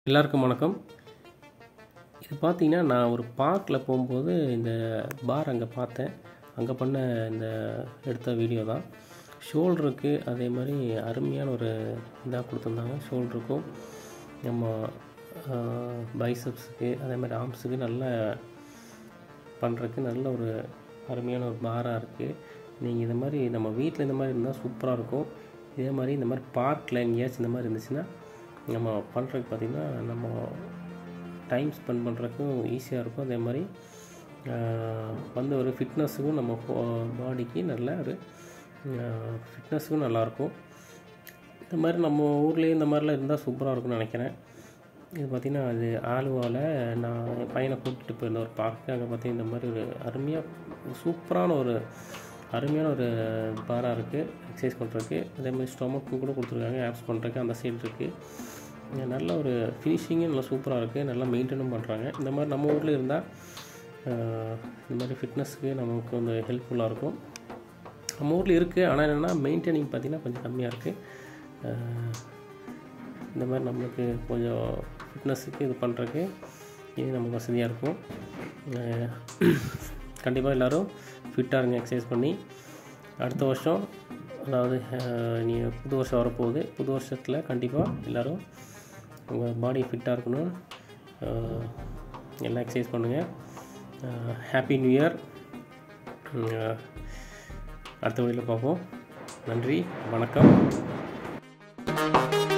எல்லாருக்கும் வணக்கம் இது பார்த்தீங்கன்னா நான் ஒரு பார்க்கில் போகும்போது இந்த பார் அங்கே பார்த்தேன் அங்கே பண்ண இந்த எடுத்த வீடியோ தான் ஷோல்டருக்கு அதே மாதிரி அருமையான ஒரு இதாக கொடுத்துருந்தாங்க ஷோல்டருக்கும் நம்ம பைசப்ஸுக்கு அதே மாதிரி ஆர்ம்ஸுக்கு நல்ல பண்ணுறதுக்கு நல்ல ஒரு அருமையான ஒரு பாராக இருக்குது நீங்கள் இந்த மாதிரி நம்ம வீட்டில் இந்த மாதிரி இருந்தால் சூப்பராக இருக்கும் இதே மாதிரி இந்த மாதிரி பார்க்கில் எங்கேயாச்சும் இந்த மாதிரி இருந்துச்சுன்னா நம்ம பண்ணுறதுக்கு பார்த்திங்கன்னா நம்ம டைம் ஸ்பெண்ட் பண்ணுறதுக்கும் ஈஸியாக இருக்கும் அதே மாதிரி வந்து ஒரு ஃபிட்னஸுக்கும் நம்ம பாடிக்கு நல்ல ஒரு ஃபிட்னஸுக்கும் நல்லாயிருக்கும் இந்த மாதிரி நம்ம ஊர்லேயே இந்த மாதிரிலாம் இருந்தால் சூப்பராக இருக்கும்னு நினைக்கிறேன் இது பார்த்திங்கன்னா அது ஆலுவாவில் நான் என் பையனை கூப்பிட்டு போயிருந்த ஒரு பார்க்கு அங்கே பார்த்தீங்கன்னா இந்த மாதிரி ஒரு அருமையாக சூப்பரான ஒரு அருமையான ஒரு பாராக இருக்குது எக்ஸசைஸ் பண்ணுறதுக்கு அதே மாதிரி ஸ்டொமக்கும் கூட கொடுத்துருக்காங்க ஆப்ஸ் பண்ணுறதுக்கு அந்த சைடு இருக்குது நல்ல ஒரு ஃபினிஷிங்கும் நல்லா சூப்பராக இருக்குது நல்லா மெயின்டைனும் பண்ணுறாங்க இந்த மாதிரி நம்ம ஊரில் இருந்தால் இந்த மாதிரி ஃபிட்னஸ்க்கு நமக்கு வந்து ஹெல்ப்ஃபுல்லாக இருக்கும் நம்ம ஊரில் இருக்குது ஆனால் என்னென்னா மெயின்டைனிங் பார்த்திங்கன்னா கொஞ்சம் கம்மியாக இருக்குது இந்த மாதிரி நம்மளுக்கு கொஞ்சம் ஃபிட்னஸுக்கு இது பண்ணுறதுக்கு இது நமக்கு வசதியாக இருக்கும் கண்டிப்பாக எல்லோரும் ஃபிட்டாக இருங்க எக்ஸசைஸ் பண்ணி அடுத்த வருஷம் அதாவது நீ புது வருஷம் வரப்போகுது புது வருஷத்தில் கண்டிப்பாக எல்லோரும் உங்கள் பாடி ஃபிட்டாக இருக்கணும் எல்லாம் எக்ஸசைஸ் பண்ணுங்கள் ஹாப்பி நியூ இயர் அடுத்த வழியில் பார்ப்போம் நன்றி வணக்கம்